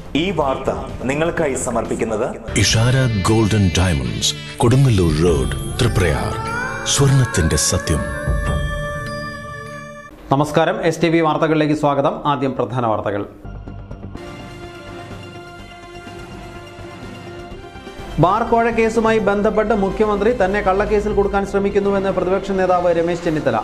ഈ വാർത്ത നിങ്ങൾക്കായി സമർപ്പിക്കുന്നത് Ishara golden diamonds Kodungallur road Triprayar സ്വർണത്തിന്റെ സത്യം നമസ്കാരം എസ് ടി വി വാർത്തകളിലേക്ക് സ്വാഗതം ആദ്യം പ്രധാന വാർത്തകൾ ബാർ കോഴ കേസുമായി ബന്ധപ്പെട്ട് മുഖ്യമന്ത്രി തന്നെ കള്ളക്കേസിൽ കൊടുക്കാൻ ശ്രമിക്കുന്നുവെന്ന് പ്രതിപക്ഷ നേതാവ് രമേശ് ചെന്നിത്തല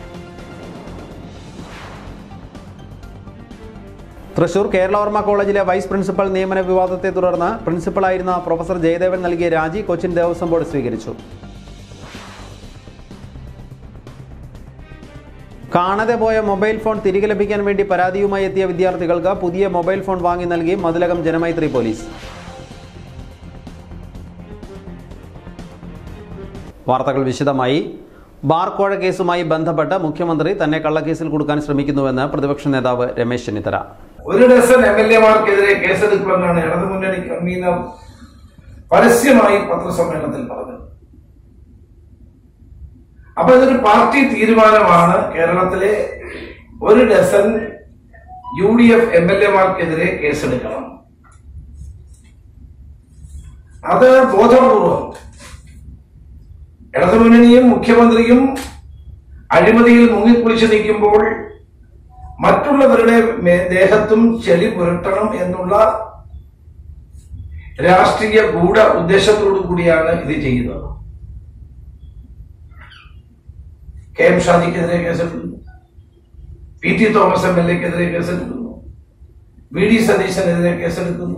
തൃശൂർ കേരളവർമ്മ കോളേജിലെ വൈസ് പ്രിൻസിപ്പൽ നിയമന വിവാദത്തെ തുടർന്ന് പ്രിൻസിപ്പലായിരുന്ന പ്രൊഫസർ ജയദേവൻ നൽകിയ രാജി കൊച്ചിൻ ദേവസ്വം ബോർഡ് സ്വീകരിച്ചു കാണാതെ പോയ മൊബൈൽ ഫോൺ തിരികെ ലഭിക്കാൻ വേണ്ടി പരാതിയുമായി എത്തിയ വിദ്യാർത്ഥികൾക്ക് പുതിയ മൊബൈൽ ഫോൺ വാങ്ങി നൽകി മതിലകം ജനമൈത്രി പോലീസ് വാർത്തകൾ വിശദമായി ബാർ കോഴ കേസുമായി ബന്ധപ്പെട്ട് മുഖ്യമന്ത്രി തന്നെ കള്ളക്കേസിൽ കൊടുക്കാൻ ശ്രമിക്കുന്നുവെന്ന് പ്രതിപക്ഷ നേതാവ് രമേശ് ചെന്നിത്തല ഒരു ഡസൻ എം എൽ എമാർക്കെതിരെ കേസെടുക്കുമെന്നാണ് ഇടതുമുന്നണി കൺവീനർ പരസ്യമായി പത്രസമ്മേളനത്തിൽ പറഞ്ഞത് അപ്പൊ ഇതൊരു പാർട്ടി തീരുമാനമാണ് കേരളത്തിലെ ഒരു dozen U D F M L എമാർക്കെതിരെ കേസെടുക്കണം അത് ബോധപൂർവം ഇടതുമുന്നണിയും മുഖ്യമന്ത്രിയും അഴിമതിയിൽ മുങ്ങിക്കുളിച്ച് നിൽക്കുമ്പോൾ മറ്റുള്ളവരുടെ മേ- ദേഹത്തും ചെളി പുരട്ടണം എന്നുള്ള രാഷ്ട്രീയ ഗൂഢ ഉദ്ദേശത്തോടു കൂടിയാണ് ഇത് ചെയ്യുന്നത് കെ എം ഷാജിക്കെതിരെ കേസെടുക്കുന്നു P T Thomas M L എക്കെതിരെ കേസെടുക്കുന്നു വി ഡി സതീശനെതിരെ കേസെടുക്കുന്നു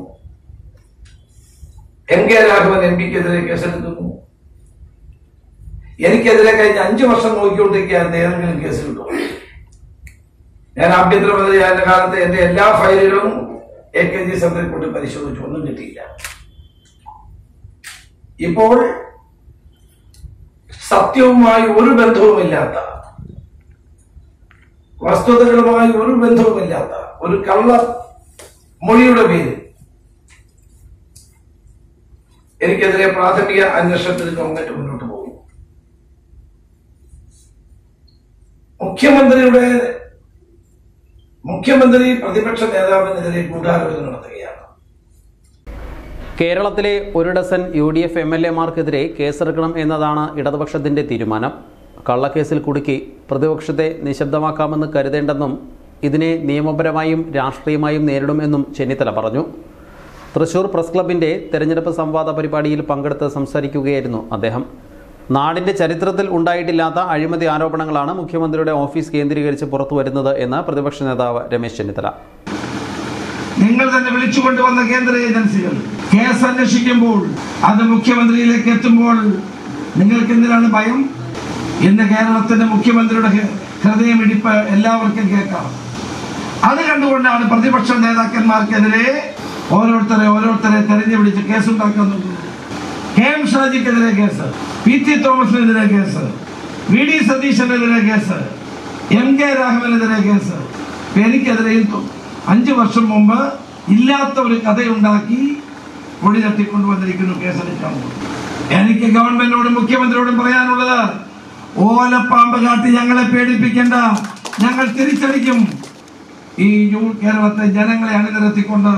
എം കെ രാഘവൻ എം പിക്കെതിരെ കേസെടുക്കുന്നു എനിക്കെതിരെ കഴിഞ്ഞ അഞ്ചു വർഷം നോക്കിക്കൊണ്ടിരിക്കുകയായിരുന്നു ഏതെങ്കിലും കേസ് കിട്ടും ഞാൻ ആഭ്യന്തരമന്ത്രിയായ കാലത്ത് എന്റെ എല്ലാ ഫയലുകളും എ കെ ജി സെന്ററിൽ കൊണ്ട് പരിശോധിച്ചു ഒന്നും കിട്ടിയില്ല ഇപ്പോൾ സത്യവുമായി ഒരു ബന്ധവുമില്ലാത്ത വസ്തുതകളുമായി ഒരു ബന്ധവുമില്ലാത്ത ഒരു കള്ള മൊഴിയുടെ പേര് എനിക്കെതിരെ പ്രാഥമിക അന്വേഷണത്തിന് ഗവൺമെന്റ് മുന്നോട്ട് പോകും മുഖ്യമന്ത്രിയുടെ മുഖ്യമന്ത്രി പ്രതിപക്ഷ നേതാവിനെതിരെ ഗൂഢാലോചന നടത്തുകയാണ് കേരളത്തിലെ ഒരു dozen U D F M L എമാർക്കെതിരെ കേസെടുക്കണം എന്നതാണ് ഇടതുപക്ഷത്തിന്റെ തീരുമാനം കള്ളക്കേസിൽ കുടുക്കി പ്രതിപക്ഷത്തെ നിശബ്ദമാക്കാമെന്ന് കരുതേണ്ടെന്നും ഇതിനെ നിയമപരമായും രാഷ്ട്രീയമായും നേരിടുമെന്നും ചെന്നിത്തല പറഞ്ഞു തൃശൂർ പ്രസ് ക്ലബിന്റെ തെരഞ്ഞെടുപ്പ് സംവാദ പരിപാടിയിൽ പങ്കെടുത്ത് സംസാരിക്കുകയായിരുന്നു അദ്ദേഹം നാടിന്റെ ചരിത്രത്തിൽ ഉണ്ടായിട്ടില്ലാത്ത അഴിമതി ആരോപണങ്ങളാണ് മുഖ്യമന്ത്രിയുടെ ഓഫീസ് കേന്ദ്രീകരിച്ച് പുറത്തുവരുന്നത് എന്ന് പ്രതിപക്ഷ നേതാവ് രമേശ് ചെന്നിത്തല നിങ്ങൾ തന്നെ വിളിച്ചുകൊണ്ടുവന്ന കേന്ദ്ര ഏജൻസികൾ കേസ് അന്വേഷിക്കുമ്പോൾ അത് മുഖ്യമന്ത്രിയിലേക്ക് എത്തുമ്പോൾ നിങ്ങൾക്ക് എന്തിനാണ് ഭയം ഇന്ന് കേരളത്തിന്റെ മുഖ്യമന്ത്രിയുടെ ഹൃ- ഹൃദയമിടിപ്പ് എല്ലാവർക്കും കേൾക്കാം അത് കണ്ടുകൊണ്ടാണ് പ്രതിപക്ഷ നേതാക്കന്മാർക്കെതിരെ ഓരോരുത്തരെ ഓരോരുത്തരെ തെരഞ്ഞു പിടിച്ച് കേസുണ്ടാക്കാൻ നോക്കുന്നത് കെ എം ഷാജിക്കെതിരെ കേസ് പി ടി തോമസിനെതിരെ കേസ് വി ഡി സതീശനെതിരെ കേസ് എം കെ രാഘവനെതിരെ കേസ് ഇപ്പൊ എനിക്കെതിരെയും തൊ- അഞ്ചു വർഷം മുമ്പ് ഇല്ലാത്ത ഒരു കഥയുണ്ടാക്കി പൊടി തട്ടിക്കൊണ്ടുവന്നിരിക്കുന്നു കേസെടുക്കാൻ പോകുന്നു. എനിക്ക് ഗവൺമെന്റിനോടും മുഖ്യമന്ത്രിയോടും പറയാനുള്ളത് ഓലപ്പാമ്പ് കാട്ടി ഞങ്ങളെ പേടിപ്പിക്കേണ്ട ഞങ്ങൾ തിരിച്ചടിക്കും ഈ യു- കേരളത്തെ ജനങ്ങളെ അണിനിരത്തിക്കൊണ്ട്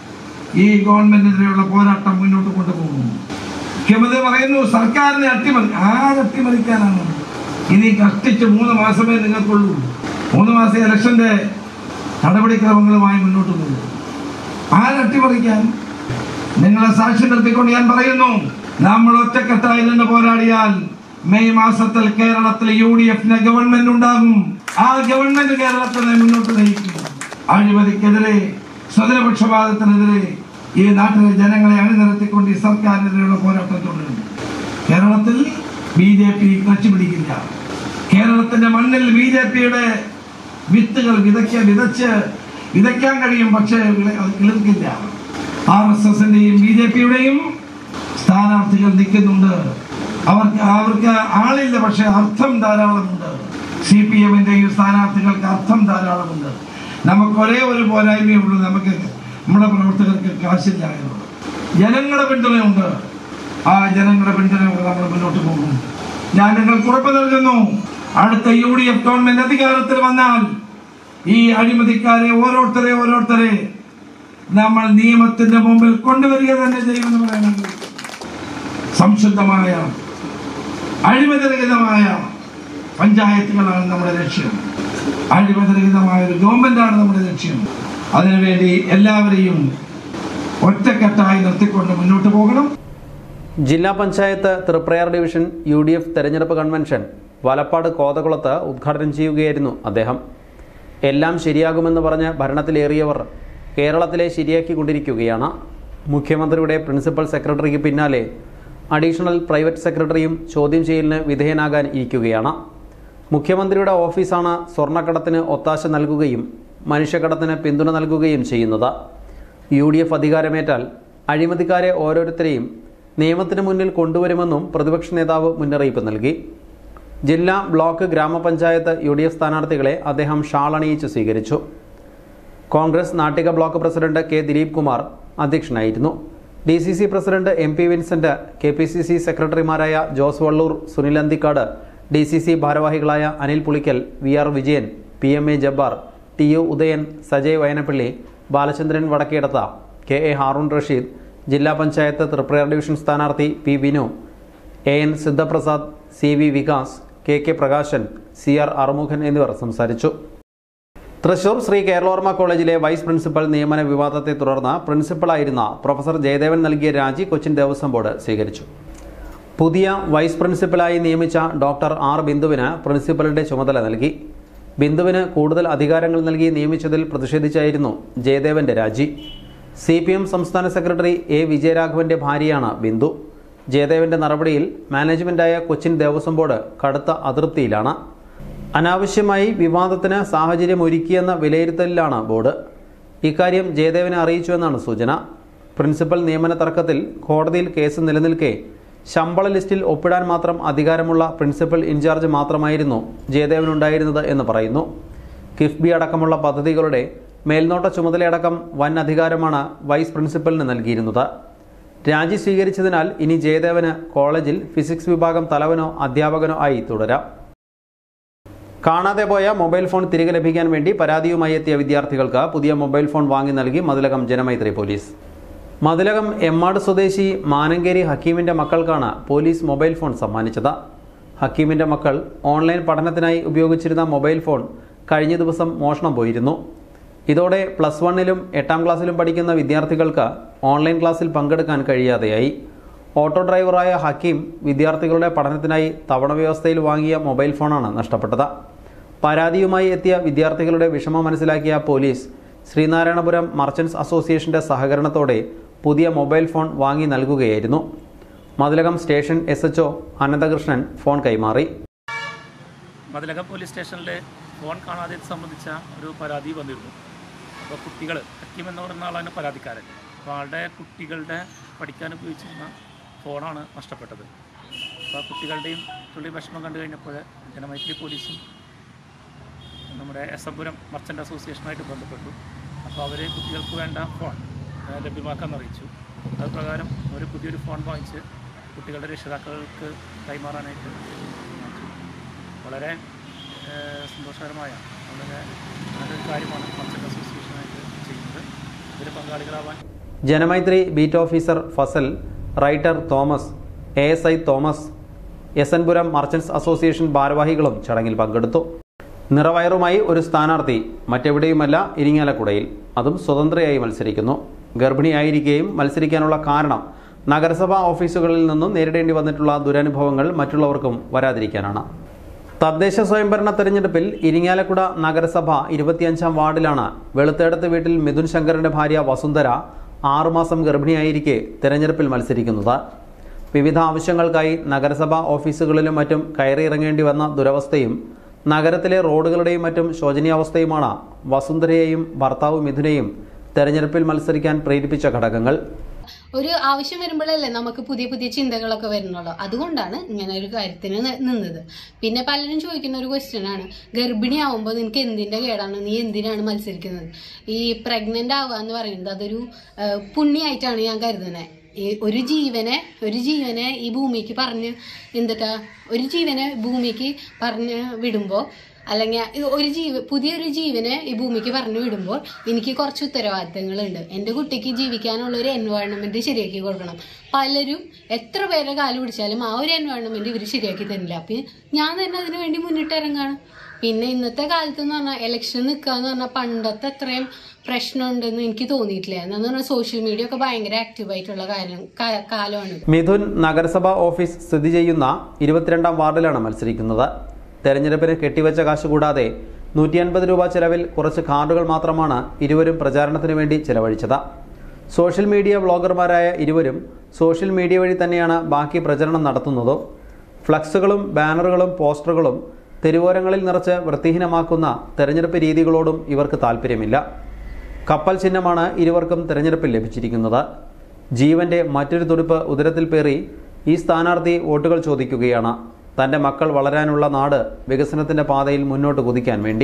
ഈ ഗവൺമെന്റിനെതിരെയുള്ള പോരാട്ടം മുന്നോട്ട് കൊണ്ടുപോകും മുഖ്യമന്ത്രി പറയുന്നു സർക്കാരിനെ അട്ടിമറി ആരട്ടിമറിക്കാനാണ് ഇനി കഷ്ടിച്ച് മൂന്ന് മാസമേ നിങ്ങൾക്കുള്ളൂ മൂന്ന് മാസം ഇലക്ഷന്റെ നടപടിക്രമങ്ങളുമായി മുന്നോട്ട് പോകും ആരട്ടിമറിക്കാൻ നിങ്ങളെ സാക്ഷി നിർത്തിക്കൊണ്ട് ഞാൻ പറയുന്നു നമ്മൾ ഒറ്റക്കെട്ടായി നിന്ന് പോരാടിയാൽ മെയ് മാസത്തിൽ കേരളത്തിൽ യു ഡി എഫിന് ഗവൺമെന്റ് ഉണ്ടാകും ആ ഗവൺമെന്റ് കേരളത്തിനെ മുന്നോട്ട് നയിക്കും അഴിമതിക്കെതിരെ സ്വതന്ത്രപക്ഷപാതത്തിനെതിരെ ഈ നാട്ടിലെ ജനങ്ങളെ അണിനിരത്തിക്കൊണ്ട് ഈ സർക്കാരിനെതിരെയുള്ള പോരാട്ടം തുടരും കേരളത്തിൽ ബി ജെ പി കച്ചുപിടിക്കില്ല കേരളത്തിന്റെ മണ്ണിൽ ബി ജെ പിയുടെ വിത്തുകൾ വിതയ്ക്ക വിതച്ച് വിതയ്ക്കാൻ കഴിയും പക്ഷേ വിള- അത് കിളിർക്കില്ല ആർ എസ് എസിന്റെയും ബി ജെ പിയുടെയും സ്ഥാനാർത്ഥികൾ നിൽക്കുന്നുണ്ട് അവർക്ക് അവർക്ക് ആളില്ല പക്ഷെ അർത്ഥം ധാരാളമുണ്ട് സി പി എമ്മിന്റെയും സ്ഥാനാർത്ഥികൾക്ക് അർത്ഥം ധാരാളമുണ്ട് നമുക്ക് ഒരേ ഒരു പോരായ്മയേ ഉള്ളൂ നമുക്ക് നമ്മുടെ പ്രവർത്തകർക്ക് കാശില്ല എന്നുള്ളത് ജനങ്ങളുടെ പിന്തുണയുണ്ട് ആ ജനങ്ങളുടെ പിന്തുണയോടെ നമ്മൾ മുന്നോട്ട് പോകും ഞാൻ നിങ്ങൾക്ക് ഉറപ്പ് നൽകുന്നു അടുത്ത യു ഡി എഫ് ഗവൺമെന്റ് അധികാരത്തിൽ വന്നാൽ ഈ അഴിമതിക്കാരെ ഓരോരുത്തരെ ഓരോരുത്തരെ നമ്മൾ നിയമത്തിന്റെ മുമ്പിൽ കൊണ്ടുവരിക തന്നെ ചെയ്യുമെന്ന് പറയുന്നത് സംശുദ്ധമായ അഴിമതിരഹിതമായ പഞ്ചായത്തുകളാണ് നമ്മുടെ ലക്ഷ്യം അഴിമതിരഹിതമായ ഒരു ഗവൺമെന്റാണ് നമ്മുടെ ലക്ഷ്യം അതിനുവേണ്ടി എല്ലാവരെയും ഒറ്റക്കെട്ടായി നിർത്തിക്കൊണ്ട് മുന്നോട്ട് പോകണം ജില്ലാ panchayat Triprayar division U D F തെരഞ്ഞെടുപ്പ് കൺവെൻഷൻ വലപ്പാട് കോതകുളത്ത് ഉദ്ഘാടനം ചെയ്യുകയായിരുന്നു അദ്ദേഹം എല്ലാം ശരിയാകുമെന്ന് പറഞ്ഞ് ഭരണത്തിലേറിയവർ കേരളത്തിലെ ശരിയാക്കിക്കൊണ്ടിരിക്കുകയാണ് മുഖ്യമന്ത്രിയുടെ പ്രിൻസിപ്പൽ സെക്രട്ടറിക്ക് പിന്നാലെ അഡീഷണൽ പ്രൈവറ്റ് സെക്രട്ടറിയും ചോദ്യം ചെയ്യലിന് വിധേയനാകാൻ ഇരിക്കുകയാണ് മുഖ്യമന്ത്രിയുടെ ഓഫീസാണ് സ്വർണ്ണക്കടത്തിന് ഒത്താശ നൽകുകയും മനുഷ്യക്കടത്തിന് പിന്തുണ നൽകുകയും ചെയ്യുന്നത് യു ഡി എഫ് അധികാരമേറ്റാൽ അഴിമതിക്കാരെ ഓരോരുത്തരെയും നിയമത്തിന് മുന്നിൽ കൊണ്ടുവരുമെന്നും പ്രതിപക്ഷ നേതാവ് മുന്നറിയിപ്പ് നൽകി ജില്ലാ ബ്ലോക്ക് ഗ്രാമപഞ്ചായത്ത് യു ഡി എഫ് സ്ഥാനാർത്ഥികളെ അദ്ദേഹം ഷാൾ അണിയിച്ച് സ്വീകരിച്ചു Congress Nattika block president K Dileep Kumar അധ്യക്ഷനായിരുന്നു D C C president M P Vincent K P C C സെക്രട്ടറിമാരായ Jose Vallur Sunil Anthikkad D C C ഭാരവാഹികളായ Anil Pulikkal V R Vijayan P M A Jabbar T U Udayan Sajay Vayanappally Balachandran Vadakkedath K A Haroon Rasheed ജില്ലാ panchayat Triprayar division സ്ഥാനാർത്ഥി P Vinu A N Sidhaprasad C V Vikas K K Prakashan C R Arumukhan എന്നിവർ സംസാരിച്ചു തൃശൂർ ശ്രീ കേരളോർമ്മ കോളേജിലെ vice principal നിയമന വിവാദത്തെ തുടർന്ന് പ്രിൻസിപ്പളായിരുന്ന professor Jayadevan നൽകിയ രാജി കൊച്ചിൻ ദേവസ്വം ബോർഡ് സ്വീകരിച്ചു പുതിയ വൈസ് പ്രിൻസിപ്പലായി നിയമിച്ച ഡോക്ടർ ആർ ബിന്ദുവിന് പ്രിൻസിപ്പലിന്റെ ചുമതല നൽകി ബിന്ദുവിന് കൂടുതൽ അധികാരങ്ങൾ നൽകി നിയമിച്ചതിൽ പ്രതിഷേധിച്ചായിരുന്നു ജയദേവന്റെ രാജി സി പി എം സംസ്ഥാന സെക്രട്ടറി എ വിജയരാഘവന്റെ ഭാര്യയാണ് ബിന്ദു ജയദേവന്റെ നടപടിയിൽ മാനേജ്മെന്റായ കൊച്ചിൻ ദേവസ്വം ബോർഡ് കടുത്ത അതൃപ്തിയിലാണ് അനാവശ്യമായി വിവാദത്തിന് സാഹചര്യം ഒരുക്കിയെന്ന വിലയിരുത്തലിലാണ് ബോർഡ് ഇക്കാര്യം ജയദേവനെ അറിയിച്ചുവെന്നാണ് സൂചന പ്രിൻസിപ്പൽ നിയമന തർക്കത്തിൽ കോടതിയിൽ കേസ് നിലനിൽക്കെ ശമ്പള ലിസ്റ്റിൽ ഒപ്പിടാൻ മാത്രം അധികാരമുള്ള പ്രിൻസിപ്പൽ ഇൻചാർജ് മാത്രമായിരുന്നു ജയദേവനുണ്ടായിരുന്നത് എന്ന് പറയുന്നു കിഫ്ബി അടക്കമുള്ള പദ്ധതികളുടെ മേൽനോട്ട ചുമതലയടക്കം വൻ അധികാരമാണ് വൈസ് പ്രിൻസിപ്പലിന് നൽകിയിരുന്നത് രാജി സ്വീകരിച്ചതിനാൽ ഇനി ജയദേവന് കോളേജിൽ ഫിസിക്സ് വിഭാഗം തലവനോ അധ്യാപകനോ ആയി തുടരാം കാണാതെ പോയ മൊബൈൽ ഫോൺ തിരികെ ലഭിക്കാൻ വേണ്ടി പരാതിയുമായി എത്തിയ വിദ്യാർത്ഥികൾക്ക് പുതിയ മൊബൈൽ ഫോൺ വാങ്ങി നൽകി മതിലകം ജനമൈത്രി പോലീസ് മതിലകം എമ്മാട് സ്വദേശി മാനങ്കേരി ഹക്കീമിന്റെ മക്കൾക്കാണ് പോലീസ് മൊബൈൽ ഫോൺ സമ്മാനിച്ചത് ഹക്കീമിന്റെ മക്കൾ ഓൺലൈൻ പഠനത്തിനായി ഉപയോഗിച്ചിരുന്ന മൊബൈൽ ഫോൺ കഴിഞ്ഞ ദിവസം മോഷണം പോയിരുന്നു ഇതോടെ പ്ലസ് വണ്ണിലും എട്ടാം ക്ലാസ്സിലും പഠിക്കുന്ന വിദ്യാർത്ഥികൾക്ക് ഓൺലൈൻ ക്ലാസ്സിൽ പങ്കെടുക്കാൻ കഴിയാതെയായി ഓട്ടോ ഡ്രൈവറായ ഹക്കീം വിദ്യാർത്ഥികളുടെ പഠനത്തിനായി തവണ വ്യവസ്ഥയിൽ വാങ്ങിയ മൊബൈൽ ഫോണാണ് നഷ്ടപ്പെട്ടത് പരാതിയുമായി എത്തിയ വിദ്യാർത്ഥികളുടെ വിഷമം മനസ്സിലാക്കിയ പോലീസ് ശ്രീനാരായണപുരം മർച്ചന്റ്സ് അസോസിയേഷന്റെ സഹകരണത്തോടെ പുതിയ മൊബൈൽ ഫോൺ വാങ്ങി നൽകുകയായിരുന്നു Mathilakam station S H Ananthakrishnan phone കൈമാറി മതിലകം പോലീസ് സ്റ്റേഷനിൽ ഫോൺ കാണാതെ സംബന്ധിച്ച ഒരു പരാതി വന്നിരുന്നു അപ്പോൾ കുട്ടികൾ ഹക്കീം എന്ന് പറയുന്ന ആളാണ് പരാതിക്കാരൻ അപ്പോൾ ആളുടെ കുട്ടികളുടെ പഠിക്കാൻ ഉപയോഗിച്ചിരുന്ന ഫോണാണ് നഷ്ടപ്പെട്ടത് അപ്പോൾ ആ കുട്ടികളുടെയും തുള്ളി വിഷമം കണ്ടു കഴിഞ്ഞപ്പോൾ ജനമൈത്രി പോലീസും നമ്മുടെ എസ് എം പുരം മർച്ചൻ്റ് അസോസിയേഷനുമായിട്ട് ബന്ധപ്പെട്ടു അപ്പോൾ അവർ കുട്ടികൾക്ക് വേണ്ട ഫോൺ ആ, ലഭ്യമാക്കാൻ അറിയിച്ചു അത് പ്രകാരം ഒരു പുതിയൊരു ഫോൺ വാങ്ങിച്ച് കുട്ടികളുടെ രക്ഷിതാക്കൾക്ക് കൈമാറാനായിട്ട് തീരുമാനിച്ചു വളരെ ഏഹ്, സന്തോഷകരമായ വളരെ നല്ലൊരു കാര്യമാണ് മർച്ചൻ്റ് അസോസിയേഷനായിട്ട് ചെയ്യുന്നത് ഇതിൽ പങ്കാളികളാവാൻ Janamaithri beat officer Fazal writer Thomas A S I Thomas S N Puram merchants association ഭാരവാഹികളും ചടങ്ങിൽ പങ്കെടുത്തു നിറവയറുമായി ഒരു സ്ഥാനാർത്ഥി മറ്റെവിടെയുമല്ല ഇരിങ്ങാലക്കുടയിൽ അതും സ്വതന്ത്രയായി മത്സരിക്കുന്നു ഗർഭിണിയായിരിക്കെയും മത്സരിക്കാനുള്ള കാരണം നഗരസഭാ ഓഫീസുകളിൽ നിന്നും നേരിടേണ്ടി വന്നിട്ടുള്ള ദുരനുഭവങ്ങൾ മറ്റുള്ളവർക്കും വരാതിരിക്കാനാണ് തദ്ദേശ സ്വയംഭരണ തെരഞ്ഞെടുപ്പിൽ ഇരിങ്ങാലക്കുട നഗരസഭ ഇരുപത്തിയഞ്ചാം വാർഡിലാണ് വെളുത്തേടത്ത് വീട്ടിൽ മിഥുൻ ശങ്കറിന്റെ ഭാര്യ വസുന്ധര ആറുമാസം ഗർഭിണിയായിരിക്കെ തെരഞ്ഞെടുപ്പിൽ മത്സരിക്കുന്നത് വിവിധ ആവശ്യങ്ങൾക്കായി നഗരസഭാ ഓഫീസുകളിലും മറ്റും കയറിയിറങ്ങേണ്ടി വന്ന ദുരവസ്ഥയും നഗരത്തിലെ റോഡുകളുടെയും മറ്റും ശോചനീയാവസ്ഥയുമാണ് വസുന്ധരയെയും ഭർത്താവ് മിഥുനെയും തെരഞ്ഞെടുപ്പിൽ മത്സരിക്കാൻ പ്രേരിപ്പിച്ച ഘടകങ്ങൾ ഒരു ആവശ്യം വരുമ്പോഴല്ലേ നമുക്ക് പുതിയ പുതിയ ചിന്തകളൊക്കെ വരുന്നുള്ളൂ അതുകൊണ്ടാണ് ഇങ്ങനെ ഒരു കാര്യത്തിന് നി- നിന്നത് പിന്നെ പലരും ചോദിക്കുന്ന ഒരു ക്വസ്റ്റ്യൻ ആണ് ഗർഭിണി ആവുമ്പോൾ നിനക്ക് എന്തിന്റെ കേടാണ് നീ എന്തിനാണ് മത്സരിക്കുന്നത് ഈ പ്രഗ്നന്റ് ആവുക എന്ന് പറയുന്നത് അതൊരു ആ, പുണ്യായിട്ടാണ് ഞാൻ കരുതുന്നത് ഈ ഒരു ജീവനെ ഒരു ജീവനെ ഈ ഭൂമിക്ക് പറഞ്ഞ് എന്തൊക്കെ ഒരു ജീവനെ ഭൂമിക്ക് പറഞ്ഞ് വിടുമ്പോൾ അല്ലെങ്കിൽ ഇത് ഒരു ജീവ പുതിയൊരു ജീവനെ ഈ ഭൂമിക്ക് പറഞ്ഞു വിടുമ്പോൾ എനിക്ക് കുറച്ച് ഉത്തരവാദിത്തങ്ങളുണ്ട് എൻ്റെ കുട്ടിക്ക് ജീവിക്കാനുള്ള ഒരു എൻവയോൺമെന്റ് ശരിയാക്കി കൊടുക്കണം പലരും എത്ര പേരെ കാല് പിടിച്ചാലും ആ ഒരു എൻവയോൺമെന്റ് ഇവർ ശരിയാക്കി തരില്ല അപ്പം ഞാൻ തന്നെ അതിനു വേണ്ടി മുന്നിട്ടിറങ്ങാണ് പിന്നെ ഇന്നത്തെ കാലത്ത് എന്ന് പറഞ്ഞാൽ ഇലക്ഷൻ നിൽക്കുക എന്ന് പറഞ്ഞാൽ പണ്ടത്തെ അത്രയും പ്രശ്നമുണ്ടെന്ന് എനിക്ക് തോന്നിയിട്ടില്ല എന്ന് പറഞ്ഞാൽ സോഷ്യൽ മീഡിയ ഒക്കെ ഭയങ്കര ആക്റ്റീവായിട്ടുള്ള കാലം കാ- കാലമാണ് മിഥുൻ നഗരസഭാ ഓഫീസ് സ്ഥിതി ചെയ്യുന്ന ഇരുപത്തിരണ്ടാം വാർഡിലാണ് മത്സരിക്കുന്നത് തെരഞ്ഞെടുപ്പിന് കെട്ടിവെച്ച കാശ് കൂടാതെ നൂറ്റി അൻപത് രൂപ ചെലവിൽ കുറച്ച് കാർഡുകൾ മാത്രമാണ് ഇരുവരും പ്രചാരണത്തിന് വേണ്ടി ചെലവഴിച്ചത് സോഷ്യൽ മീഡിയ വ്ളോഗർമാരായ ഇരുവരും സോഷ്യൽ മീഡിയ വഴി തന്നെയാണ് ബാക്കി പ്രചരണം നടത്തുന്നത് ഫ്ലക്സുകളും ബാനറുകളും പോസ്റ്ററുകളും തെരുവോരങ്ങളിൽ നിറച്ച് വൃത്തിഹീനമാക്കുന്ന തെരഞ്ഞെടുപ്പ് രീതികളോടും ഇവർക്ക് താല്പര്യമില്ല കപ്പൽ ചിഹ്നമാണ് ഇരുവർക്കും തെരഞ്ഞെടുപ്പിൽ ലഭിച്ചിരിക്കുന്നത് ജീവന്റെ മറ്റൊരു തുടിപ്പ് ഉദരത്തിൽ പേറി ഈ സ്ഥാനാർത്ഥി വോട്ടുകൾ ചോദിക്കുകയാണ് തന്റെ മക്കൾ വളരാനുള്ള നാട് വികസനത്തിന്റെ പാതയിൽ മുന്നോട്ട് കുതിക്കാൻ വേണ്ടി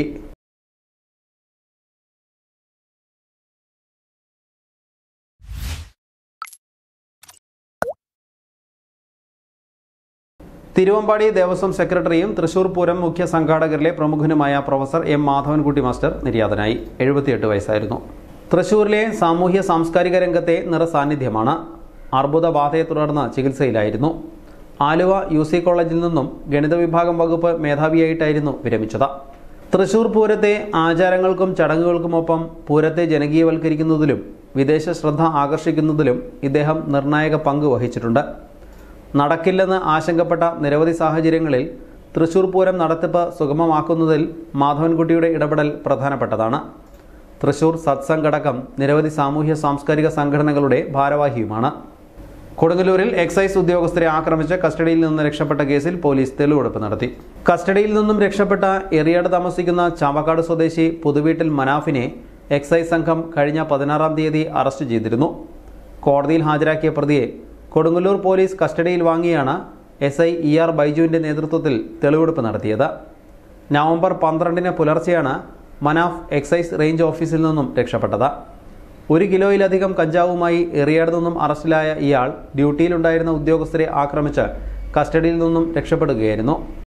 തിരുവമ്പാടി ദേവസ്വം സെക്രട്ടറിയും തൃശൂർ പൂരം മുഖ്യ സംഘാടകരിലെ പ്രമുഖനുമായ പ്രൊഫസർ എം മാധവൻകുട്ടി മാസ്റ്റർ നിര്യാതനായി എഴുപത്തിയെട്ട് വയസ്സായിരുന്നു തൃശൂരിലെ സാമൂഹ്യ സാംസ്കാരിക രംഗത്തെ നിറസാന്നിധ്യമാണ് അർബുദ ബാധയെ തുടർന്ന് ചികിത്സയിലായിരുന്നു ആലുവ യു സി കോളേജിൽ നിന്നും ഗണിത വിഭാഗം വകുപ്പ് മേധാവിയായിട്ടായിരുന്നു വിരമിച്ചത് തൃശൂർ പൂരത്തെ ആചാരങ്ങൾക്കും ചടങ്ങുകൾക്കുമൊപ്പം പൂരത്തെ ജനകീയവൽക്കരിക്കുന്നതിലും വിദേശ ശ്രദ്ധ ആകർഷിക്കുന്നതിലും ഇദ്ദേഹം നിർണായക പങ്ക് വഹിച്ചിട്ടുണ്ട് നടക്കില്ലെന്ന് ആശങ്കപ്പെട്ട നിരവധി സാഹചര്യങ്ങളിൽ തൃശൂർ പൂരം നടത്തിപ്പ് സുഗമമാക്കുന്നതിൽ മാധവൻകുട്ടിയുടെ ഇടപെടൽ പ്രധാനപ്പെട്ടതാണ് തൃശൂർ സത്സംഘടകം നിരവധി സാമൂഹ്യ സാംസ്കാരിക സംഘടനകളുടെ ഭാരവാഹിയുമാണ് കൊടുങ്ങല്ലൂരിൽ എക്സൈസ് ഉദ്യോഗസ്ഥരെ ആക്രമിച്ച് കസ്റ്റഡിയിൽ നിന്ന് രക്ഷപ്പെട്ട കേസിൽ പോലീസ് തെളിവെടുപ്പ് നടത്തി കസ്റ്റഡിയിൽ നിന്നും രക്ഷപ്പെട്ട എറിയാട് താമസിക്കുന്ന ചാവക്കാട് സ്വദേശി പുതുവീട്ടിൽ മനാഫിനെ എക്സൈസ് സംഘം കഴിഞ്ഞ പതിനാറാം തീയതി അറസ്റ്റ് ചെയ്തിരുന്നു കോടതിയിൽ ഹാജരാക്കിയ പ്രതിയെ കൊടുങ്ങല്ലൂർ പോലീസ് കസ്റ്റഡിയിൽ വാങ്ങിയാണ് എസ് ഐ ഇ ആർ ബൈജുവിന്റെ നേതൃത്വത്തിൽ തെളിവെടുപ്പ് നടത്തിയത് നവംബർ പന്ത്രണ്ടിന് പുലർച്ചെയാണ് മനാഫ് എക്സൈസ് റേഞ്ച് ഓഫീസിൽ നിന്നും രക്ഷപ്പെട്ടത് ഒരു കിലോയിലധികം കഞ്ചാവുമായി എറിയാട് നിന്നും അറസ്റ്റിലായ ഇയാൾ ഡ്യൂട്ടിയിലുണ്ടായിരുന്ന ഉദ്യോഗസ്ഥരെ ആക്രമിച്ച് കസ്റ്റഡിയിൽ നിന്നും രക്ഷപ്പെടുകയായിരുന്നു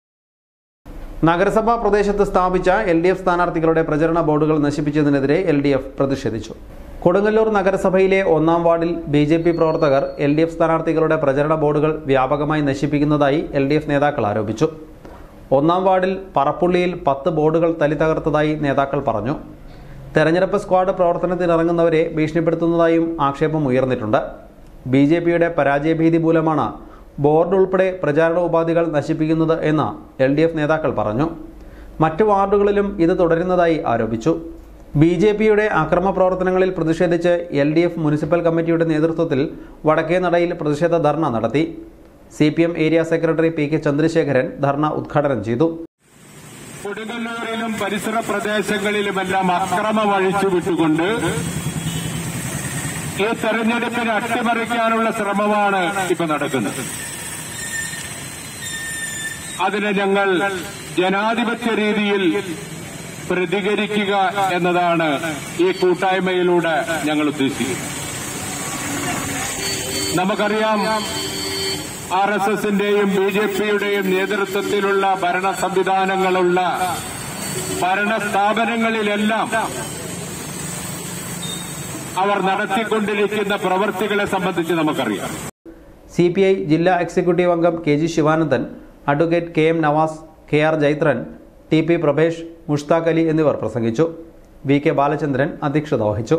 നഗരസഭാ പ്രദേശത്ത് സ്ഥാപിച്ച എൽ ഡി എഫ് സ്ഥാനാർത്ഥികളുടെ പ്രചരണ ബോർഡുകൾ നശിപ്പിച്ചതിനെതിരെ എൽ ഡി എഫ് പ്രതിഷേധിച്ചു കൊടുങ്ങല്ലൂർ നഗരസഭയിലെ ഒന്നാം വാർഡിൽ ബി ജെ പി പ്രവർത്തകർ എൽ ഡി എഫ് സ്ഥാനാർത്ഥികളുടെ പ്രചരണ ബോർഡുകൾ വ്യാപകമായി നശിപ്പിക്കുന്നതായി എൽ ഡി എഫ് നേതാക്കൾ ആരോപിച്ചു ഒന്നാം വാർഡിൽ പറപ്പുള്ളിയിൽ പത്ത് ബോർഡുകൾ തലി തകർത്തതായി നേതാക്കൾ പറഞ്ഞു തെരഞ്ഞെടുപ്പ് സ്ക്വാഡ് പ്രവർത്തനത്തിനിറങ്ങുന്നവരെ ഭീഷണിപ്പെടുത്തുന്നതായും ആക്ഷേപം ഉയർന്നിട്ടുണ്ട് ബി ജെ പിയുടെ പരാജയഭീതി മൂലമാണ് ബോർഡ് ഉൾപ്പെടെ പ്രചാരണ ഉപാധികൾ നശിപ്പിക്കുന്നത് എന്ന് എൽ ഡി എഫ് നേതാക്കൾ പറഞ്ഞു മറ്റു വാർഡുകളിലും ഇത് തുടരുന്നതായി ആരോപിച്ചു ബി ജെ പിയുടെ അക്രമ പ്രവർത്തനങ്ങളിൽ പ്രതിഷേധിച്ച് എൽ ഡി എഫ് മുനിസിപ്പൽ കമ്മിറ്റിയുടെ നേതൃത്വത്തിൽ വടക്കേനടയിൽ പ്രതിഷേധ ധർണ നടത്തി C P M area secretary P K Chandrasekharan dharna ഉദ്ഘാടനം ചെയ്തു കൊടുങ്ങല്ലൂരിലും പരിസര പ്രദേശങ്ങളിലുമെല്ലാം അക്രമം അഴിച്ചു വിട്ടുകൊണ്ട് ഈ തെരഞ്ഞെടുപ്പിനെ അട്ടിമറിക്കാനുള്ള ശ്രമമാണ് ഇപ്പൊ നടക്കുന്നത് അതിനെ ഞങ്ങൾ ജനാധിപത്യ രീതിയിൽ പ്രതികരിക്കുക എന്നതാണ് ഈ കൂട്ടായ്മയിലൂടെ ഞങ്ങൾ ഉദ്ദേശിക്കുന്നത് നമുക്കറിയാം ആർ എസ് എസിന്റെയും ബി ജെ പിയുടെയും നേതൃത്വത്തിലുള്ള ഭരണ സംവിധാനങ്ങളുള്ള ഭരണ സ്ഥാപനങ്ങളിലെല്ലാം അവർ നടത്തിക്കൊണ്ടിരിക്കുന്ന പ്രവൃത്തികളെ സംബന്ധിച്ച് നമുക്കറിയാം സി പി ഐ ജില്ലാ എക്സിക്യൂട്ടീവ് അംഗം K G Sivanandan advocate K M Navas K R Jaithran T P Prabhesh Mushtaq Ali എന്നിവർ പ്രസംഗിച്ചു വി കെ ബാലചന്ദ്രൻ അധ്യക്ഷത വഹിച്ചു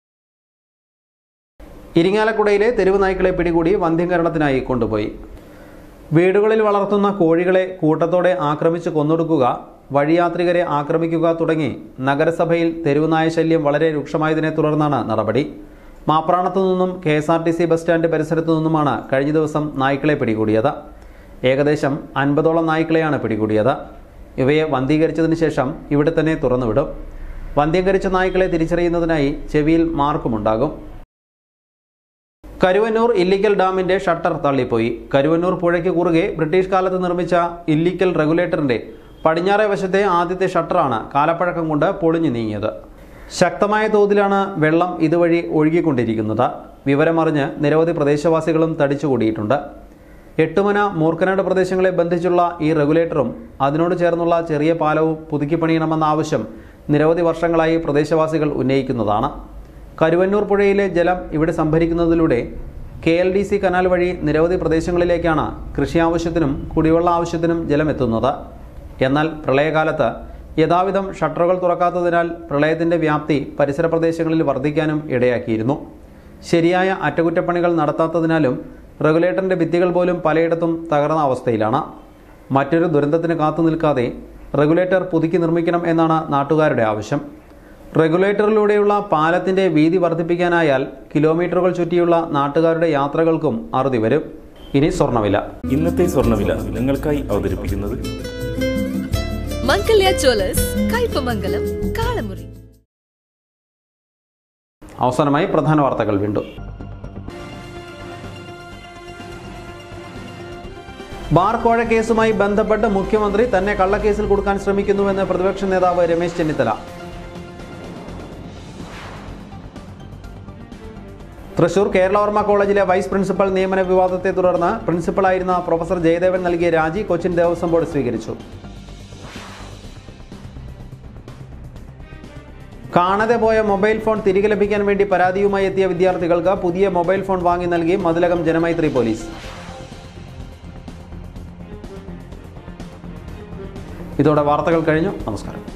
ഇരിങ്ങാലക്കുടയിലെ തെരുവ് നായ്ക്കളെ പിടികൂടി വന്ധ്യംകരണത്തിനായി കൊണ്ടുപോയി വീടുകളിൽ വളർത്തുന്ന കോഴികളെ കൂട്ടത്തോടെ ആക്രമിച്ച് കൊന്നൊടുക്കുക വഴിയാത്രികരെ ആക്രമിക്കുക തുടങ്ങി നഗരസഭയിൽ തെരുവുനായ ശല്യം വളരെ രൂക്ഷമായതിനെ തുടർന്നാണ് നടപടി മാപ്രാണത്തു നിന്നും K S R T C bus stand പരിസരത്തു നിന്നുമാണ് കഴിഞ്ഞ ദിവസം നായ്ക്കളെ പിടികൂടിയത് ഏകദേശം അൻപതോളം നായ്ക്കളെയാണ് പിടികൂടിയത് ഇവയെ വന്ധീകരിച്ചതിന് ശേഷം ഇവിടെ തന്നെ തുറന്നുവിടും വന്ധ്യംകരിച്ച നായ്ക്കളെ തിരിച്ചറിയുന്നതിനായി ചെവിയിൽ മാർക്കുമുണ്ടാകും കരുവന്നൂർ ഇല്ലിക്കൽ ഡാമിന്റെ ഷട്ടർ തള്ളിപ്പോയി കരുവന്നൂർ പുഴയ്ക്ക് കുറുകെ ബ്രിട്ടീഷ് കാലത്ത് നിർമ്മിച്ച ഇല്ലിക്കൽ റെഗുലേറ്ററിന്റെ പടിഞ്ഞാറേ വശത്തെ ആദ്യത്തെ ഷട്ടറാണ് കാലപ്പഴക്കം കൊണ്ട് പൊളിഞ്ഞു നീങ്ങിയത് ശക്തമായ തോതിലാണ് വെള്ളം ഇതുവഴി ഒഴുകിക്കൊണ്ടിരിക്കുന്നത് വിവരമറിഞ്ഞ് നിരവധി പ്രദേശവാസികളും തടിച്ചുകൂടിയിട്ടുണ്ട് എട്ടുമന മൂർക്കനാട് പ്രദേശങ്ങളെ ബന്ധിച്ചുള്ള ഈ റെഗുലേറ്ററും അതിനോട് ചേർന്നുള്ള ചെറിയ പാലവും പുതുക്കി പണിയണമെന്ന ആവശ്യം നിരവധി വർഷങ്ങളായി പ്രദേശവാസികൾ ഉന്നയിക്കുന്നതാണ് കരുവന്നൂർ പുഴയിലെ ജലം ഇവിടെ സംഭരിക്കുന്നതിലൂടെ K L D C canal വഴി നിരവധി പ്രദേശങ്ങളിലേക്കാണ് കൃഷി ആവശ്യത്തിനും കുടിവെള്ള ആവശ്യത്തിനും ജലം എത്തുന്നത് എന്നാൽ പ്രളയകാലത്ത് യഥാവിധം ഷട്ടറുകൾ തുറക്കാത്തതിനാൽ പ്രളയത്തിന്റെ വ്യാപ്തി പരിസര പ്രദേശങ്ങളിൽ വർദ്ധിക്കാനും ഇടയാക്കിയിരുന്നു ശരിയായ അറ്റകുറ്റപ്പണികൾ നടത്താത്തതിനാലും റെഗുലേറ്ററിന്റെ ഭിത്തികൾ പോലും പലയിടത്തും തകർന്ന അവസ്ഥയിലാണ് മറ്റൊരു ദുരന്തത്തിന് കാത്തു നിൽക്കാതെ റെഗുലേറ്റർ പുതുക്കി നിർമ്മിക്കണം എന്നാണ് നാട്ടുകാരുടെ ആവശ്യം റെഗുലേറ്ററിലൂടെയുള്ള പാലത്തിന്റെ വീതി വർദ്ധിപ്പിക്കാനായാൽ കിലോമീറ്ററുകൾ ചുറ്റിയുള്ള നാട്ടുകാരുടെ യാത്രകൾക്കും അറുതി വരും ഇനി സ്വർണ്ണവില ഇന്നത്തെ സ്വർണ്ണവില നിങ്ങൾക്കായി അവതരിപ്പിക്കുന്നത് മംഗല്യ ജ്വല്ലേഴ്സ് കയ്പമംഗലം കാളമുറി അവസാനമായി പ്രധാന വാർത്തകൾ വീണ്ടും ബാർ കോഴ കേസുമായി ബന്ധപ്പെട്ട് മുഖ്യമന്ത്രി തന്നെ കള്ളക്കേസിൽ കൊടുക്കാൻ ശ്രമിക്കുന്നുവെന്ന് പ്രതിപക്ഷ നേതാവ് രമേശ് ചെന്നിത്തല തൃശൂർ കേരളവർമ്മ കോളേജിലെ വൈസ് പ്രിൻസിപ്പൽ നിയമന വിവാദത്തെ തുടർന്ന് പ്രിൻസിപ്പളായിരുന്ന പ്രൊഫസർ ജയദേവൻ നൽകിയ രാജി കൊച്ചിൻ ദേവസ്വം ബോർഡ് സ്വീകരിച്ചു കാണാതെ പോയ മൊബൈൽ ഫോൺ തിരികെ ലഭിക്കാൻ വേണ്ടി പരാതിയുമായി എത്തിയ വിദ്യാർത്ഥികൾക്ക് പുതിയ മൊബൈൽ ഫോൺ വാങ്ങി നൽകി മതിലകം ജനമൈത്രി പോലീസ് ഇതോടെ വാർത്തകൾ കഴിഞ്ഞു നമസ്കാരം